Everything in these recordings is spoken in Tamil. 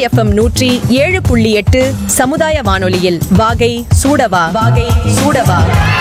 எஃப்எம் நூற்றி ஏழு புள்ளி எட்டு சமுதாய வானொலியில் வாகை சூடவா வாகை சூடவா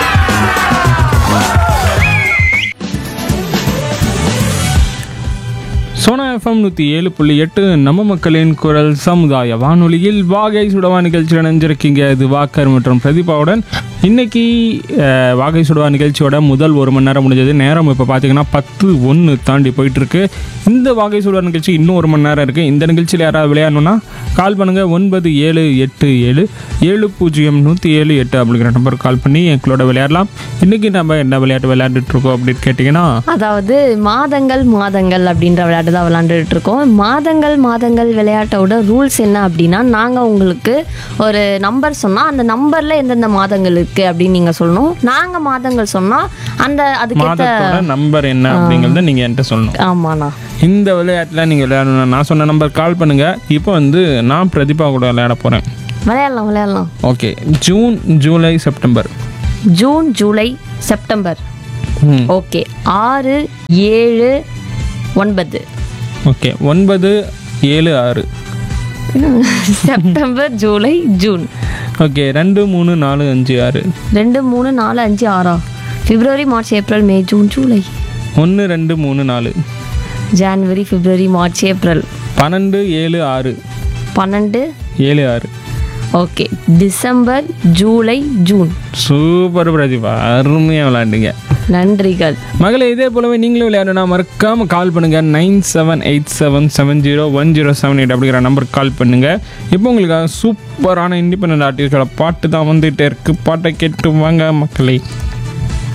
சோனா எஃப்எம் நூற்றி ஏழு புள்ளி எட்டு நம்ம மக்களின் குரல் சமுதாய வானொலியில் வாகை சுடவா நிகழ்ச்சியில் இணைஞ்சிருக்கீங்க இது வாக்கர் மற்றும் பிரதீபாவுடன் இன்னைக்கு அஹ், வாகை சுடவா நிகழ்ச்சியோட முதல் ஒரு மணி நேரம் முடிஞ்சது நேரம் இப்போ பார்த்தீங்கன்னா பத்து ஒன்று தாண்டி போயிட்டு இருக்கு இந்த வாகை சுடவா நிகழ்ச்சி இன்னும் ஒரு மணி நேரம் இருக்குது இந்த நிகழ்ச்சியில் யாராவது விளையாடணும்னா கால் பண்ணுங்கள் ஒன்பது ஏழு எட்டு ஏழு ஏழு பூஜ்ஜியம் நூற்றி ஏழு எட்டு அப்படிங்கிற நம்பருக்கு கால் பண்ணி எங்களோட விளையாடலாம் இன்றைக்கி நம்ம என்ன விளையாட்டு விளையாண்டுட்டு இருக்கோம் அப்படின்னு கேட்டிங்கன்னா அதாவது மாதங்கள் மாதங்கள் அப்படின்ற விளையாட்டு தான் விளையாண்டுட்டு இருக்கோம் மாதங்கள் மாதங்கள் விளையாட்டோட ரூல்ஸ் என்ன அப்படின்னா நாங்கள் உங்களுக்கு ஒரு நம்பர் சொன்னால் அந்த நம்பரில் எந்தெந்த மாதங்கள் இருக்குது அப்படின்னு நீங்கள் சொல்லணும் நாங்கள் மாதங்கள் சொன்னால் அந்த அதுக்கேற்ற மாதத்தோட நம்பர் என்ன அப்படிங்கிறத நீங்கள் என்கிட்ட சொல்லணும் ஆமாண்ணா இந்த விளையாட்டில் நீங்கள் விளையாடணும் நான் சொன்ன நம்பர் கால் பண்ணுங்கள் இப்போ வந்து நான் பிரதீபா கூட விளையாட போகிறேன் விளையாடலாம் விளையாடலாம் okay June July September June July September ம் ஓகே ஆறு ஏழு ஒன்பது ஓகே ஒன்பது ஏழு ஆறு செப்டம்பர் ஜூலை ஜூன் ஓகே ரெண்டு மூணு நாலு அஞ்சு ஆறு ரெண்டு மூணு நாலு அஞ்சு ஆறா February March April May June July ஒன்று ரெண்டு மூணு நாலு ஜான்வரி பிப்ரவரி மார்ச் ஏப்ரல் பன்னெண்டு ஏழு ஆறு பன்னெண்டு ஏழு ஆறு okay December July June super Pratibha அருமையாக விளையாண்டுங்க நன்றிகள் மகளே இதே போலவே நீங்களும் விளையாடணும்னா மறக்காம கால் பண்ணுங்க nine seven eight seven seven zero one zero seven eight அப்படிங்கிற நம்பருக்கு கால் பண்ணுங்க இப்போ உங்களுக்கு சூப்பரான இண்டிபெண்ட் ஆர்டிஸ்டோட பாட்டு தான் வந்துகிட்டே இருக்கு பாட்டை கேட்டு வாங்க மக்களே